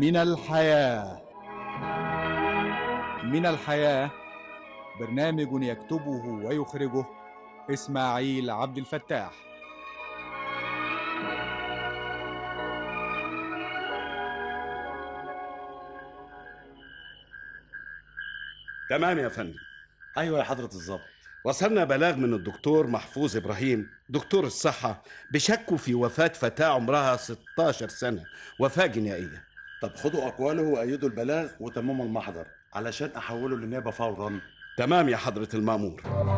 من الحياة من الحياة برنامج يكتبه ويخرجه إسماعيل عبد الفتاح تمام يا فندم ايوه يا حضره الظابط وصلنا بلاغ من الدكتور محفوظ ابراهيم دكتور الصحه بشكه في وفاه فتاه عمرها 16 سنه وفاه جنائيه طب خدوا اقواله وايدوا البلاغ وتمموا المحضر علشان احوله للنيابه فورا تمام يا حضره المامور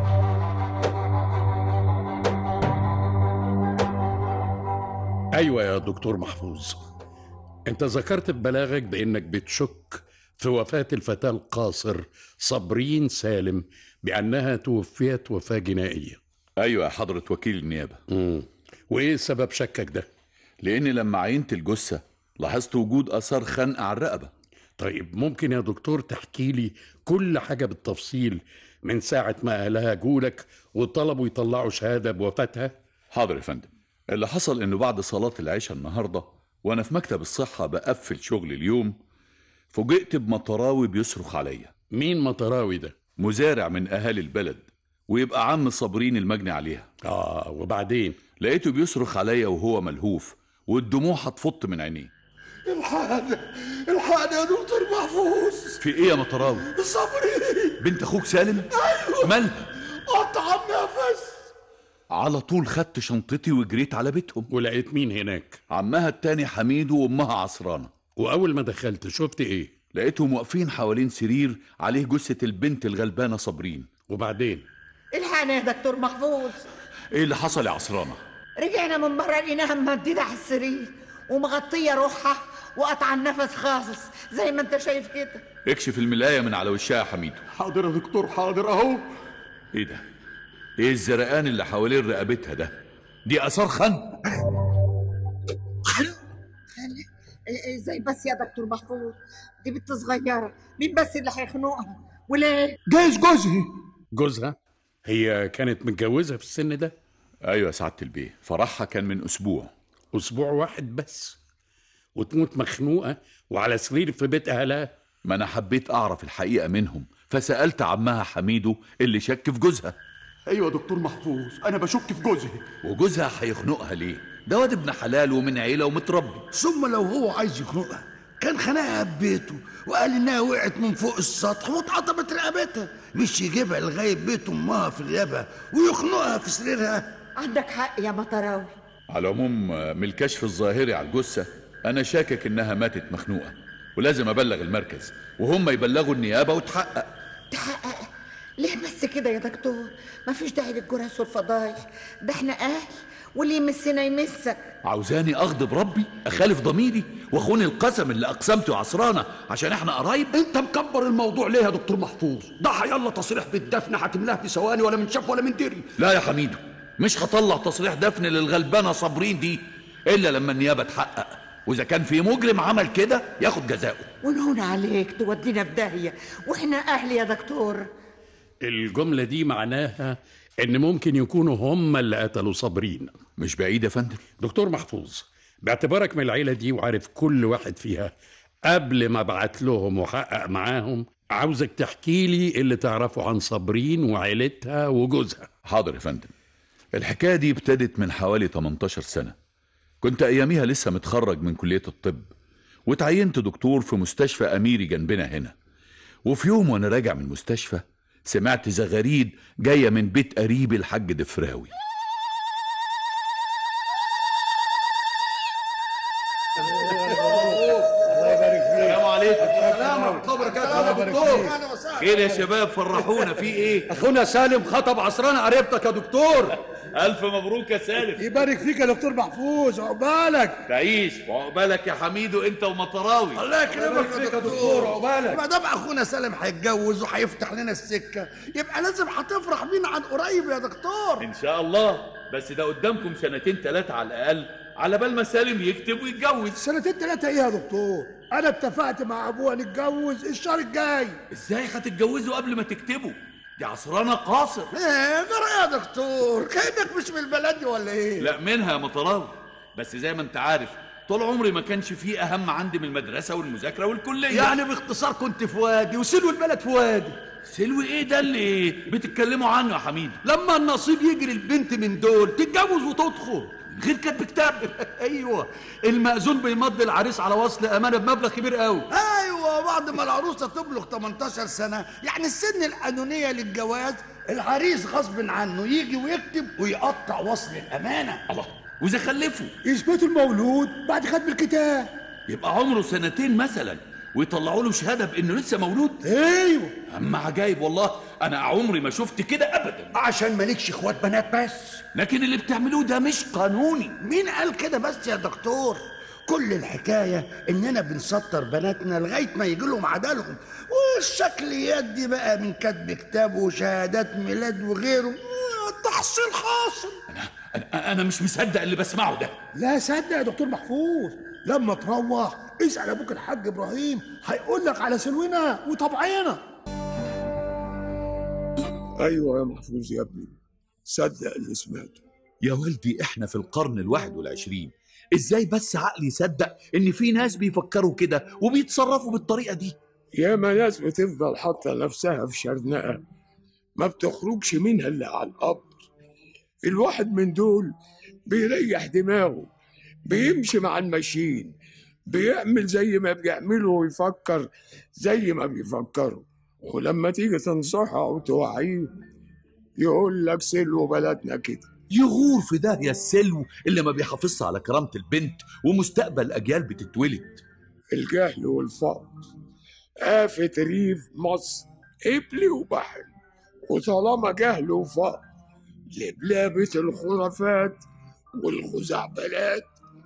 ايوه يا دكتور محفوظ انت ذكرت في بلاغك بانك بتشك في وفاه الفتاه القاصر صابرين سالم بانها توفيت وفاه جنائيه ايوه يا حضرة وكيل النيابة امم وايه سبب شكك ده لاني لما عينت الجثة لاحظت وجود اثار خنق على الرقبة طيب ممكن يا دكتور تحكي لي كل حاجه بالتفصيل من ساعه ما اهلها جولك وطلبوا يطلعوا شهاده بوفاتها حاضر يا فندم اللي حصل انه بعد صلاة العشاء النهاردة وانا في مكتب الصحة بقفل شغل اليوم فوجئت بمطراوي بيصرخ عليا مين مطراوي ده مزارع من اهالي البلد ويبقى عم صابرين المجني عليها اه وبعدين لقيته بيصرخ عليا وهو ملهوف والدموع هتفط من عينيه الحقني الحقني يا دكتور محفوظ في ايه يا مطراوي صبري بنت اخوك سالم ايوه مالها قطع النفس على طول خدت شنطتي وجريت على بيتهم ولقيت مين هناك عمها التاني حميد وامها عصرانة واول ما دخلت شفت ايه لقيتهم واقفين حوالين سرير عليه جثة البنت الغلبانة صابرين وبعدين الحقنا يا دكتور محفوظ ايه اللي حصل يا عصرانة رجعنا من بره لقيناها ممدده على السرير ومغطيه روحها وقطع النفس خالص زي ما انت شايف كده اكشف الملاية من على وشها يا حميد حاضر يا دكتور حاضر اهو ايه ده ايه الزرقان اللي حوالين رقبتها ده دي اثار خنق إيه ازاي بس يا دكتور محفوظ دي بنت صغيره مين بس اللي هيخنقها وليه جايز جوزي جوزها هي كانت متجوزه في السن ده ايوه يا سعادة البيه فرحها كان من اسبوع اسبوع واحد بس وتموت مخنوقه وعلى سرير في بيت اهلها ما انا حبيت اعرف الحقيقة منهم فسألت عمها حميدو اللي شك في جوزها ايوه يا دكتور محفوظ انا بشك في جوزي وجوزها هيخنقها ليه ده واد ابن حلال ومن عيلة ومتربي ثم لو هو عايز يخنقها كان خنقها ببيته وقال انها وقعت من فوق السطح واتقطمت رقبتها مش يجيبها لغايه بيت امها في غيابها ويخنقها في سريرها عندك حق يا مطراوي على العموم آه، من الكشف الظاهري على الجثة انا شاكك انها ماتت مخنوقة ولازم ابلغ المركز وهم يبلغوا النيابة وتحقق تحقق ليه بس كده يا دكتور مفيش داعي للجرس والفضايح ده احنا اهل واللي يمسنا يمسك عاوزاني اغضب ربي اخالف ضميري واخون القسم اللي اقسمته عصرانة عشان احنا قرايب انت مكبر الموضوع ليه يا دكتور محفوظ ده هيلا تصريح بالدفن هتملاه في ثواني ولا من شاف ولا من دري لا يا حميدو مش هطلع تصريح دفن للغلبانة صابرين دي الا لما النيابة تحقق واذا كان في مجرم عمل كده ياخد جزاؤه ونهون عليك تودينا في داهيه واحنا اهل يا دكتور الجمله دي معناها ان ممكن يكونوا هم اللي قتلوا صابرين مش بعيد يا فندم دكتور محفوظ باعتبارك من العيله دي وعارف كل واحد فيها قبل ما ابعت لهم واحقق معاهم عاوزك تحكي لي اللي تعرفه عن صابرين وعيلتها وجوزها حاضر يا فندم الحكاية دي ابتدت من حوالي 18 سنة كنت أياميها لسه متخرج من كلية الطب وتعينت دكتور في مستشفى أميري جنبنا هنا وفي يوم وأنا راجع من المستشفى سمعت زغاريد جاية من بيت قريبي الحاج دفراوي السلام عليكم السلام ورحمه الله وبركاته يا دكتور خير يا شباب فرحونا في ايه اخونا سالم خطب عصران قريبتك يا دكتور ألف مبروك يا سالم يبارك فيك يا دكتور محفوظ عقبالك تعيش وعقبالك يا حميدو انت ومطراوي الله يكرمك فيك يا دكتور عقبالك ما دام اخونا سالم هيتجوز وهيفتح لنا السكه يبقى لازم هتفرح بينا عن قريب يا دكتور ان شاء الله بس ده قدامكم سنتين ثلاثة على الأقل على بال ما سالم يكتب ويتجوز سنتين ثلاثه ايه يا دكتور انا اتفقت مع ابوها نتجوز الشهر الجاي ازاي هتتجوزوا قبل ما تكتبوا دي عصرانة قاصر ايه جرى يا دكتور كانك مش من البلد دي ولا ايه لا منها يا مطراوي بس زي ما انت عارف طول عمري ما كانش فيه اهم عندي من المدرسه والمذاكره والكليه يعني باختصار كنت في وادي وسلو البلد في وادي سلو ايه ده اللي بتتكلموا عنه يا حميد لما النصيب يجري البنت من دول تتجوز وتدخل غير كاتب كتاب ايوه المأذون بيمضي العريس على وصل امانه بمبلغ كبير قوي ايوه بعد ما العروسه تبلغ 18 سنه يعني السن القانونيه للجواز العريس غصب عنه يجي ويكتب ويقطع وصل الامانه الله واذا خلفوا يثبتوا المولود بعد ختم الكتاب يبقى عمره سنتين مثلا ويطلعوا له شهاده بانه لسه مولود ايوه اما عجايب والله انا عمري ما شفت كده ابدا عشان مالكش اخوات بنات بس لكن اللي بتعملوه ده مش قانوني مين قال كده بس يا دكتور كل الحكاية إننا بنسطر بناتنا لغاية ما يجي لهم عدالهم والشكليات دي بقى من كتب كتاب وشهادات ميلاد وغيره آه، تحصيل حاصل انا انا مش مصدق اللي بسمعه ده لا صدق يا دكتور محفوظ لما تروح اسأل أبوك الحاج إبراهيم هيقول لك على سلونا وطبعنا ايوه يا محفوظ يا ابني صدق اللي سمعته يا والدي احنا في القرن الواحد والعشرين ازاي بس عقلي يصدق ان في ناس بيفكروا كده وبيتصرفوا بالطريقه دي ياما ناس بتفضل حاطه نفسها في شرنقه ما بتخرجش منها الا على القبر الواحد من دول بيريح دماغه بيمشي مع الماشيين بيعمل زي ما بيعملوا ويفكر زي ما بيفكروا ولما تيجي تنصحه او توعيه يقول لك سلو بلدنا كده يغور في داهيه السلو اللي ما بيحافظش على كرامه البنت ومستقبل اجيال بتتولد الجهل والفقر آفة ريف مصر قبلي وبحر وطالما جهل وفقر لبلابة الخرافات والخزعبلات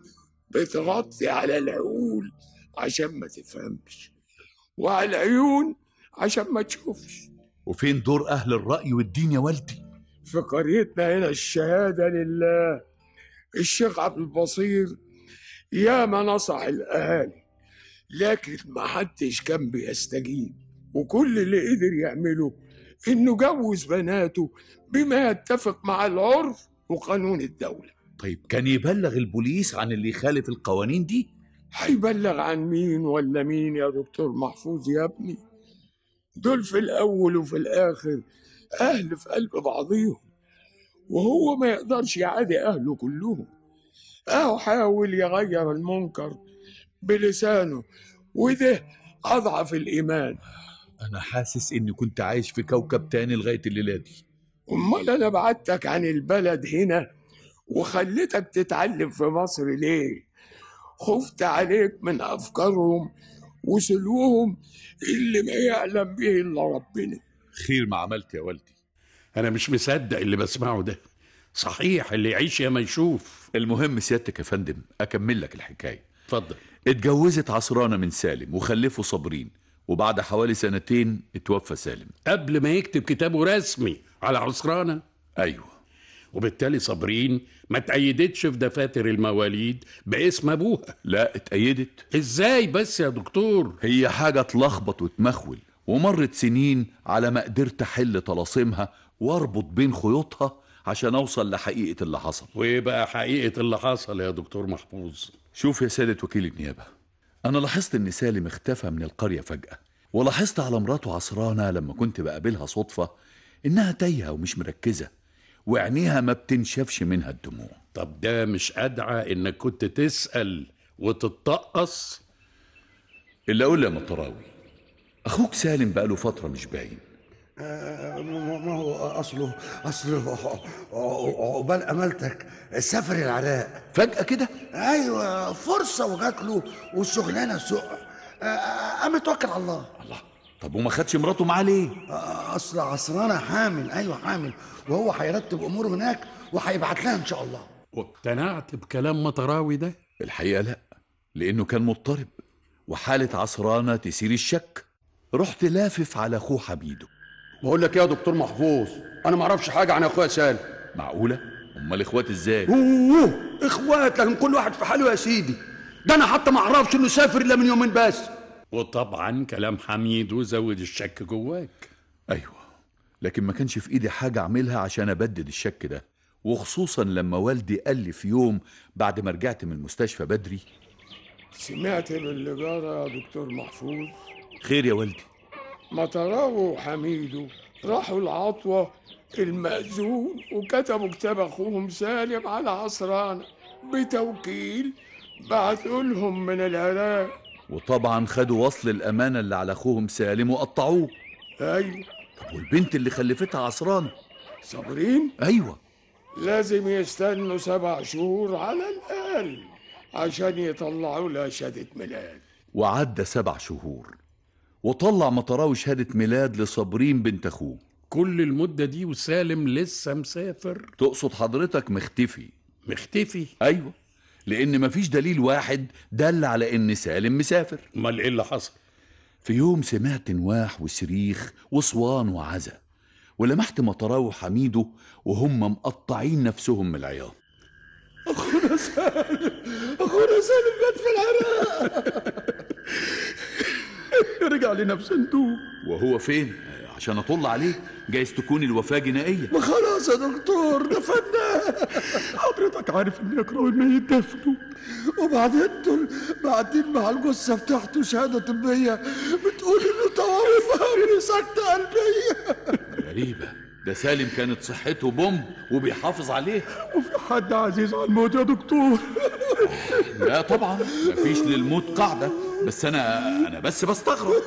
بتغطي على العقول عشان ما تفهمش وعلى العيون عشان ما تشوفش وفين دور اهل الراي والدين يا والدي في قريتنا هنا الشهادة لله الشيخ عبد البصير ياما نصح الأهالي لكن ما حدش كان بيستجيب وكل اللي قدر يعمله إنه جوز بناته بما يتفق مع العرف وقانون الدولة طيب كان يبلغ البوليس عن اللي يخالف القوانين دي هيبلغ عن مين ولا مين يا دكتور محفوظ يا ابني دول في الأول وفي الآخر أهل في قلب بعضيهم وهو ما يقدرش يعادي أهله كلهم أهو حاول يغير المنكر بلسانه وده أضعف الإيمان انا حاسس اني كنت عايش في كوكب تاني لغايه الليله دي أمال أنا بعتك عن البلد هنا وخليتك تتعلم في مصر ليه؟ خفت عليك من أفكارهم وسلوهم اللي ما يعلم به إلا ربنا خير ما عملت يا والدي انا مش مصدق اللي بسمعه ده صحيح اللي يعيش يا ما يشوف المهم سيادتك يا فندم اكمل لك الحكايه اتفضل اتجوزت عصرانه من سالم وخلفوا صابرين وبعد حوالي سنتين اتوفى سالم قبل ما يكتب كتابه رسمي على عسرانه ايوه وبالتالي صابرين ما تأيدتش في دفاتر المواليد باسم ابوها لا اتأيدت ازاي بس يا دكتور هي حاجه تلخبط وتمخول ومرت سنين على ما قدرت احل طلاسمها واربط بين خيوطها عشان اوصل لحقيقه اللي حصل وايه بقى حقيقه اللي حصل يا دكتور محفوظ شوف يا سيادة وكيل النيابة أنا لاحظت إن سالم اختفى من القرية فجأة ولاحظت على مراته عصرانة لما كنت بقابلها صدفة إنها تايهة ومش مركزة وعينيها ما بتنشفش منها الدموع طب ده مش ادعى انك كنت تسأل وتتطقص اللي أقول يا مطراوي أخوك سالم بقاله فترة مش باين ما هو اصله اصله عقبال امالتك سافر العراق فجأة كده ايوه فرصه وجات له والشغلانه سوء قام اتوكل على الله الله طب وما خدش مراته معاه ليه اصل عصرانه حامل ايوه حامل وهو هيرتب اموره هناك وهيبعت لها ان شاء الله واقتنعت بكلام مطراوي ده الحقيقة لا لأنه كان مضطرب وحالة عصرانة تثير الشك رحت لافف على أخوه حميدو بقول لك إيه يا دكتور محفوظ انا ما اعرفش حاجه عن اخويا سالم معقولة؟ أمال إخوات إزاي؟ اوه اخوات لكن كل واحد في حاله يا سيدي ده انا حتى ما اعرفش انه سافر الا من يومين بس وطبعا كلام حميد وزود الشك جواك أيوة لكن ما كانش في إيدي حاجة أعملها عشان أبدد الشك ده وخصوصا لما والدي قال لي في يوم بعد ما رجعت من المستشفى بدري سمعت باللي جرى يا دكتور محفوظ خير يا والدي مطراوه وحميدو راحوا العطوة المأذون وكتبوا كتاب أخوهم سالم على عصرانة بتوكيل بعثوا لهم من العراق وطبعا خدوا وصل الأمانة اللي على أخوهم سالم وقطعوه أيوة طب والبنت اللي خلفتها عصرانة صابرين أيوة لازم يستنوا سبع شهور على الأقل عشان يطلعوا لها شهادة ميلاد وعدى سبع شهور وطلع مطراوي شهادة ميلاد لصابرين بنت أخوه كل المدة دي وسالم لسه مسافر تقصد حضرتك مختفي مختفي أيوة لأن مفيش دليل واحد دل على إن سالم مسافر امال ايه اللي حصل في يوم سمعت نواح وصريخ وصوان وعزا ولمحت مطراوي وحميدو وهم مقطعين نفسهم من العياط اخونا سالم اخونا سالم مات في العراق رجع لنا بصندوق وهو فين؟ عشان أطل عليه جايز تكون الوفاة جنائية ما خلاص يا دكتور دفناه حضرتك عارف ان اكرم الميت دفنه وبعدين دول بعدين مع الجثه بتاعته شهاده طبيه بتقول انه توفى من سكته قلبيه غريبة ده سالم كانت صحته بوم وبيحافظ عليه وفي حد عزيز على الموت يا دكتور لا طبعا مفيش للموت قاعدة بس أنا أنا بس بستغرب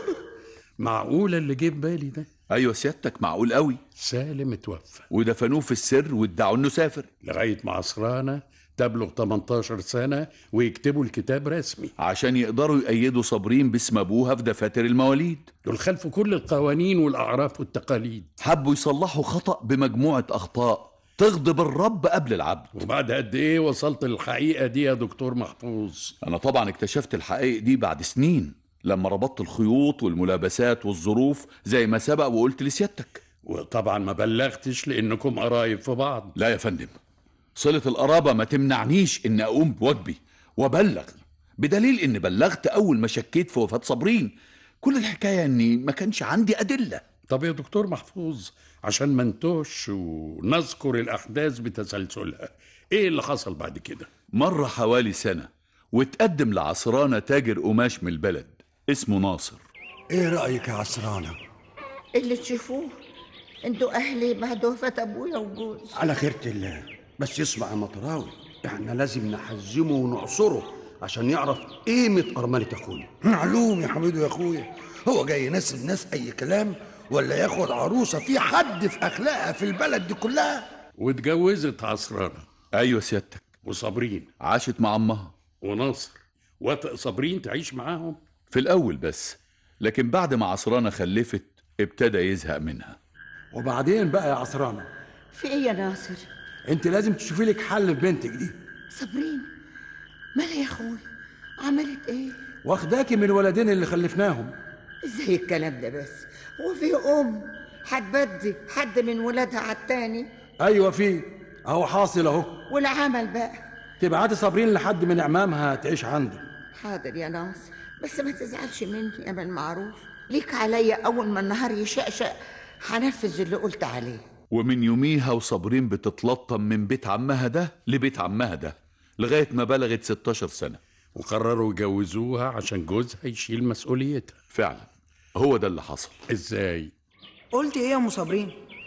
معقولة اللي جه في بالي ده أيوة سيادتك معقول قوي سالم اتوفى ودفنوه في السر وادعوا إنه سافر لغاية ما عصرانة تبلغ 18 سنة ويكتبوا الكتاب رسمي عشان يقدروا يأيدوا صابرين باسم أبوها في دفاتر المواليد دول خلفوا كل القوانين والأعراف والتقاليد حبوا يصلحوا خطأ بمجموعة أخطاء تغضب الرب قبل العبد وبعد قد إيه وصلت للحقيقة دي يا دكتور محفوظ أنا طبعا اكتشفت الحقائق دي بعد سنين لما ربطت الخيوط والملابسات والظروف زي ما سبق وقلت لسيادتك وطبعا ما بلغتش لأنكم قرايب في بعض لا يا فندم صلة القرابة ما تمنعنيش إن أقوم بواجبي وأبلغ بدليل إن بلغت أول ما شكيت في وفاة صابرين كل الحكاية إني ما كانش عندي أدلة طب يا دكتور محفوظ عشان ما نتوهش ونذكر الأحداث بتسلسلها إيه اللي حصل بعد كده مر حوالي سنة واتقدم لعصرانة تاجر قماش من البلد اسمه ناصر ايه رأيك يا عصرانة؟ اللي تشوفوه انتوا اهلي بعد وفاة ابويا وجوزي على خيرة الله بس يسمع يا مطراوي احنا لازم نحزمه ونعصره عشان يعرف قيمة أرملة أخونا معلوم يا حميدو يا أخويا هو جاي يناسب الناس أي كلام ولا ياخد عروسة في حد في أخلاقها في البلد دي كلها واتجوزت عصرانة أيوة سيادتك وصابرين عاشت مع أمها وناصر وافق صابرين تعيش معاهم في الأول بس لكن بعد ما عصرانة خلفت ابتدى يزهق منها وبعدين بقى يا عصرانة في ايه يا ناصر انت لازم تشوفي لك حل في بنتك دي صابرين مالها يا اخوي عملت ايه واخداكي من الولدين اللي خلفناهم ازاي الكلام ده بس وفي ام هتبدي حد من ولادها على التاني ايوه في اهو حاصل اهو والعمل بقى تبعتي صابرين لحد من اعمامها تعيش عندي حاضر يا ناصر بس ما تزعلش مني يا من معروف ليك عليا اول ما النهار يشقشق هنفذ اللي قلت عليه ومن يوميها وصابرين بتتلطم من بيت عمها ده لبيت عمها ده لغاية ما بلغت 16 سنة وقرروا يجوزوها عشان جوزها يشيل مسؤوليتها فعلا هو ده اللي حصل ازاي قلت ايه يا ام صابرين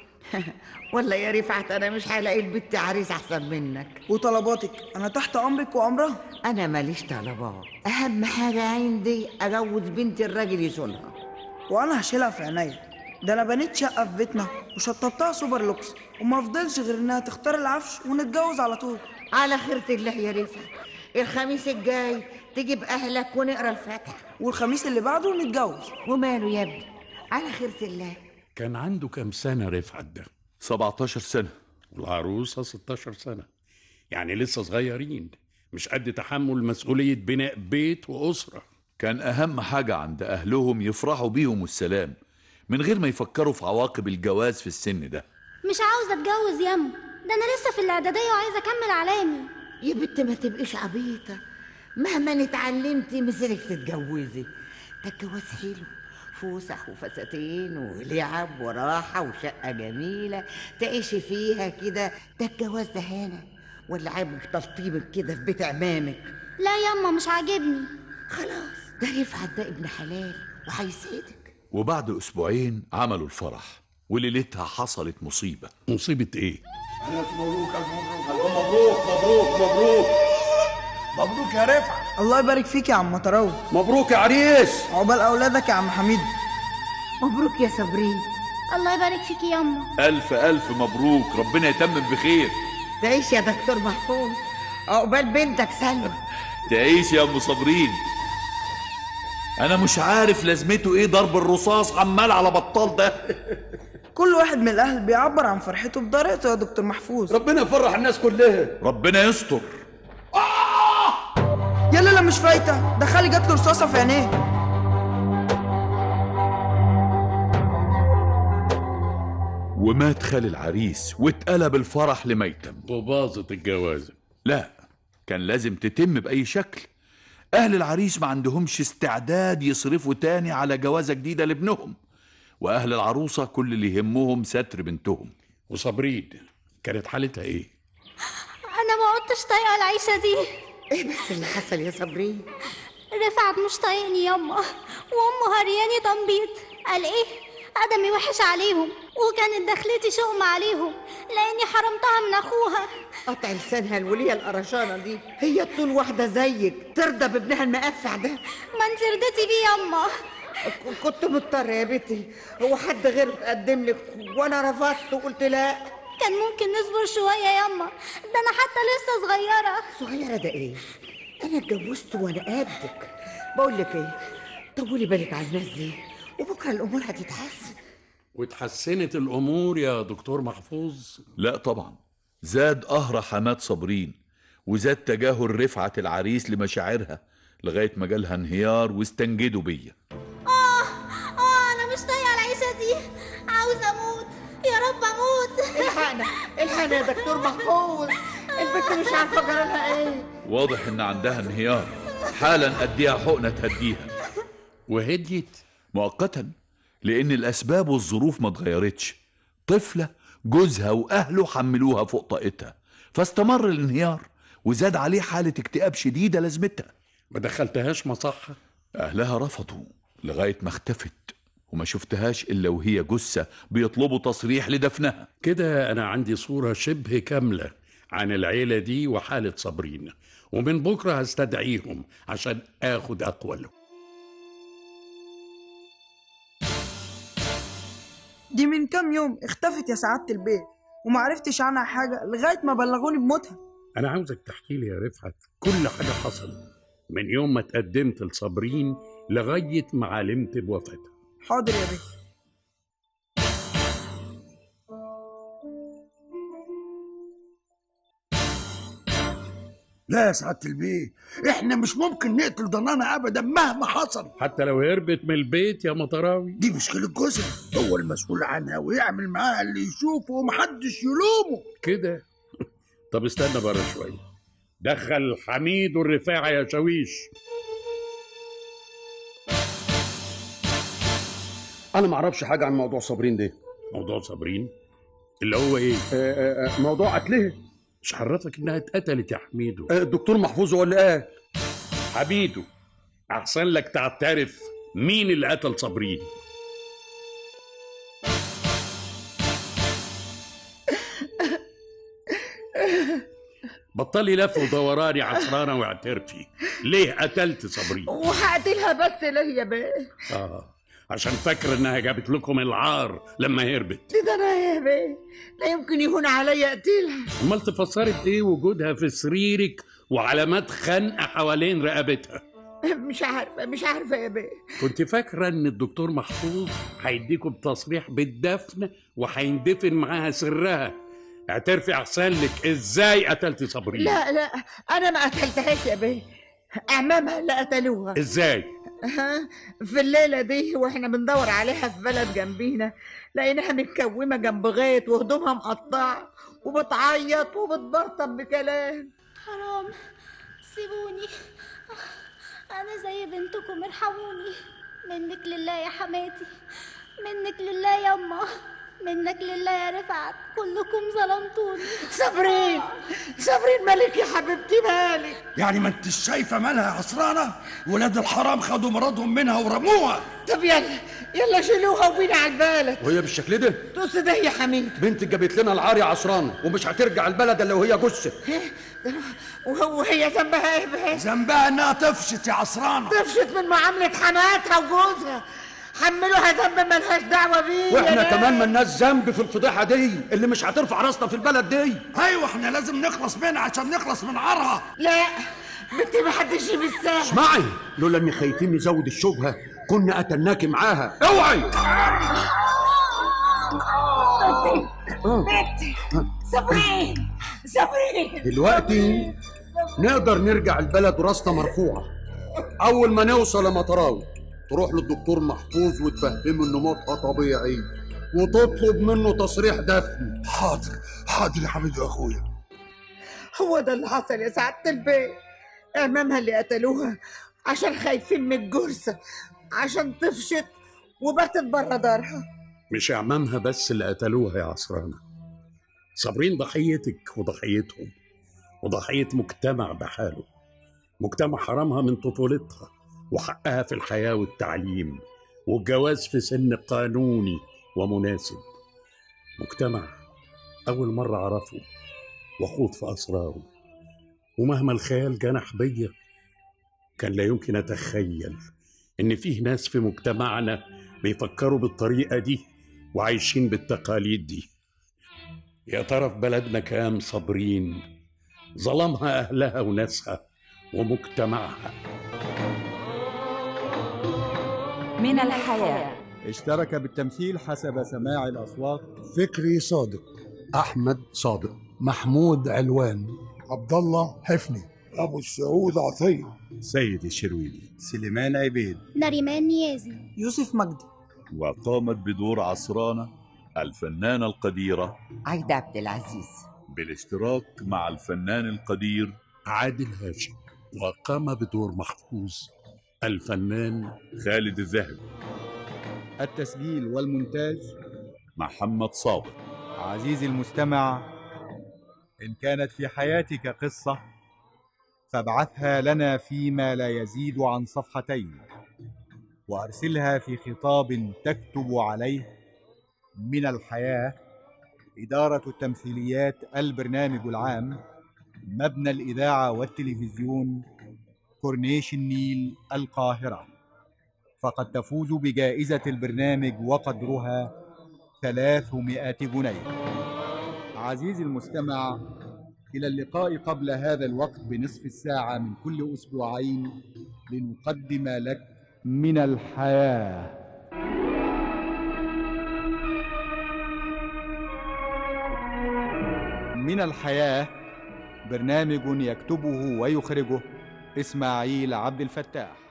ولا يا رفعت انا مش هلاقي البت عريس احسن منك وطلباتك انا تحت امرك وامرها انا ماليش طلبات اهم حاجه عندي اجوز بنتي الراجل يصونها وانا هشيلها في عينيا ده انا بنيت شقه في بيتنا وشطبتها سوبر لوكس وما فضلش غير انها تختار العفش ونتجوز على طول على خيرة الله يا رفعت الخميس الجاي تجيب اهلك ونقرا الفاتحه والخميس اللي بعده نتجوز وماله يا ابني على خيرة الله كان عنده كام سنة رفعت ده 17 سنة والعروسة 16 سنة يعني لسه صغيرين مش قد تحمل مسؤولية بناء بيت وأسرة كان أهم حاجة عند أهلهم يفرحوا بيهم والسلام من غير ما يفكروا في عواقب الجواز في السن ده مش عاوزة اتجوز ياما ده انا لسه في الاعدادية وعايزة اكمل علامي يا بنت ما تبقيش عبيطة مهما اتعلمتي مثلك تتجوزي ده الجواز حلو فسح وفساتين ولعب وراحة وشقة جميلة تعيشي فيها كده ده الجواز ده هنا ولا عيبك تلطيبك كده في بيت عمامك لا ياما مش عاجبني خلاص ده رفعت ده ابن حلال وهيسعدك وبعد أسبوعين عملوا الفرح وليلتها حصلت مصيبة مصيبة إيه؟ مبروك مبروك مبروك مبروك مبروك مبروك يا رفعت الله يبارك فيك يا عم طراوي مبروك يا عريس عقبال اولادك يا عم حميد مبروك يا صابرين الله يبارك فيك يا يما ألف ألف مبروك ربنا يتمم بخير تعيش يا دكتور محفوظ عقبال بنتك سلوى تعيش يا أم صابرين أنا مش عارف لازمته إيه ضرب الرصاص عمال على بطال ده كل واحد من الاهل بيعبر عن فرحته بطريقته يا دكتور محفوظ ربنا يفرح الناس كلها ربنا يستر يلا لا مش فايته ده خالي جات له رصاصه في عينيه ومات خال العريس واتقلب الفرح لميتم وباظت الجوازة لا كان لازم تتم بأي شكل أهل العريس ما عندهمش استعداد يصرفوا تاني على جوازة جديدة لابنهم وأهل العروسة كل اللي يهمهم ستر بنتهم وصابرين كانت حالتها إيه؟ انا ما عدتش طايقه العيشه دي ايه بس اللي حصل يا صابرين رفعت مش طايقني يما وامه هرياني تنبيط قال ايه ادمي وحش عليهم وكانت دخلتي شؤم عليهم لاني حرمتها من اخوها قطع لسانها الولية القرشانة دي هي طول واحدة زيك ترضى بابنها المقفع ده ما انت رضيتي بيه يما ك- كنت مضطرة يا بنتي هو حد غيره تقدم لك وانا رفضت وقلت لا كان ممكن نصبر شويه يما ده انا حتى لسه صغيره صغيرة ده ايه انا اتجوزت وانا قدك بقول لك ايه طولي بالك على الناس دي وبكره الامور هتتحسن واتحسنت الأمور يا دكتور محفوظ لا طبعا زاد قهر حماد صابرين وزاد تجاهل رفعة العريس لمشاعرها لغاية ما جالها انهيار واستنجدوا بيا اه اه انا مش طايقه العيشه دي عاوزه اموت يا رب اموت الحقنا الحقنا يا دكتور محفوظ البنت مش عارفة جرالها ايه واضح ان عندها انهيار حالا اديها حقنة تهديها وهديت مؤقتا لان الاسباب والظروف ما اتغيرتش طفلة جوزها واهله حملوها فوق طاقتها فاستمر الانهيار وزاد عليه حالة اكتئاب شديدة لازمتها ما دخلتهاش مصحة أهلها رفضوا لغاية ما اختفت وما شفتهاش إلا وهي جثة بيطلبوا تصريح لدفنها كده أنا عندي صورة شبه كاملة عن العيلة دي وحالة صابرين ومن بكرة هستدعيهم عشان آخد أقوالهم دي من كام يوم اختفت يا سعاده البيت ومعرفتش عنها حاجه لغايه ما بلغوني بموتها أنا عاوزك تحكي لي يا رفعت كل حاجة حصلت من يوم ما تقدمت لصابرين لغاية ما علمت بوفاتها حاضر يا بيه لا يا سعادة البيه احنا مش ممكن نقتل ضنانا ابدا مهما حصل حتى لو هربت من البيت يا مطراوي دي مشكلة جوزها هو المسؤول عنها ويعمل معاها اللي يشوفه ومحدش يلومه كده طب استنى بره شوية دخل حميد والرفاعي يا شاويش انا ما اعرفش حاجه عن موضوع صابرين ده موضوع صابرين اللي هو ايه آه، آه، موضوع قتلها مش عرفك انها اتقتلت يا حميدو آه، الدكتور محفوظ هو اللي قال حميدو احسن لك تعترف مين اللي قتل صابرين بطلي لف ودوراني عصرانه واعترفي ليه قتلت صابرين وهقتلها بس ليه يا بيه اه عشان فاكره انها جابت لكم العار لما هربت ده انا يا بيه لا يمكن يهون عليا اقتلها امال تفسري بايه وجودها في سريرك وعلامات خنقه حوالين رقبتها مش عارفة مش عارفة يا بيه كنت فاكره ان الدكتور محفوظ هيديكم تصريح بالدفن وهيندفن معاها سرها اعترفي احسن لك ازاي قتلت صابرين لا لا انا ما قتلتهاش يا بيه اعمامها اللي قتلوها ازاي ها في الليلة دي واحنا بندور عليها في بلد جنبينا لقيناها متكومة جنب غيط وهدومها مقطعة وبتعيط وبتبرطم بكلام حرام سيبوني انا زي بنتكم ارحموني منك لله يا حماتي منك لله يما منك لله يا رفعت كلكم ظلمتوني صابرين صابرين مالك يا حبيبتي مالك يعني ما انتش شايفه مالها يا عصرانه ولاد الحرام خدوا مرادهم منها ورموها طب يلا يلا شيلوها وبينا على البلد وهي بالشكل ده تقص ده يا حميد بنتك جابت لنا العار يا عصران ومش هترجع البلد الا وهي جثه وهو هي ذنبها ايه بقى؟ ذنبها انها طفشت يا عصرانه طفشت من معاملة حماتها وجوزها حملوها ذنب ملهاش دعوة بيه واحنا يا كمان ملناش ذنب في الفضيحه دي اللي مش هترفع راسنا في البلد دي ايوه احنا لازم نخلص منها عشان نخلص من عارها لا بنتي ما حدش يمسها اسمعي لولا اني خايفين نزود الشبهه كنا قتلناكي معاها اوعي بنتي صابرين صابرين دلوقتي نقدر نرجع البلد وراسنا مرفوعه اول ما نوصل مطراوي تروح للدكتور محفوظ وتفهمه ان موتها طبيعي وتطلب منه تصريح دفن حاضر حاضر يا حميد يا اخويا هو ده اللي حصل يا سعادة البيت أمامها اللي قتلوها عشان خايفين من الجرسة عشان طفشت وباتت بره دارها مش اعمامها بس اللي قتلوها يا عصرانة صابرين ضحيتك وضحيتهم وضحية مجتمع بحاله مجتمع حرمها من طفولتها وحقها في الحياة والتعليم والجواز في سن قانوني ومناسب مجتمع أول مرة أعرفه وأخوض في أسراره ومهما الخيال جنح بيا كان لا يمكن أتخيل إن فيه ناس في مجتمعنا بيفكروا بالطريقة دي وعايشين بالتقاليد دي يا ترى في بلدنا كام صابرين ظلمها أهلها وناسها ومجتمعها من الحياة اشترك بالتمثيل حسب سماع الأصوات فكري صادق احمد صادق محمود علوان عبد الله حفني ابو السعود عطيه سيد الشرويلي سليمان عبيد نريمان نيازي يوسف مجدي وقامت بدور عصرانة الفنانة القديرة عايدة عبد العزيز بالاشتراك مع الفنان القدير عادل هاشم وقام بدور محفوظ الفنان خالد الذهبي التسجيل والمونتاج محمد صابر عزيزي المستمع إن كانت في حياتك قصة فابعثها لنا فيما لا يزيد عن صفحتين وأرسلها في خطاب تكتب عليه من الحياة إدارة التمثيليات البرنامج العام مبنى الإذاعة والتلفزيون كورنيش النيل القاهرة فقد تفوز بجائزة البرنامج وقدرها 300 جنيه عزيزي المستمع إلى اللقاء قبل هذا الوقت بنصف الساعة من كل أسبوعين لنقدم لك من الحياة من الحياة برنامج يكتبه ويخرجه إسماعيل عبد الفتاح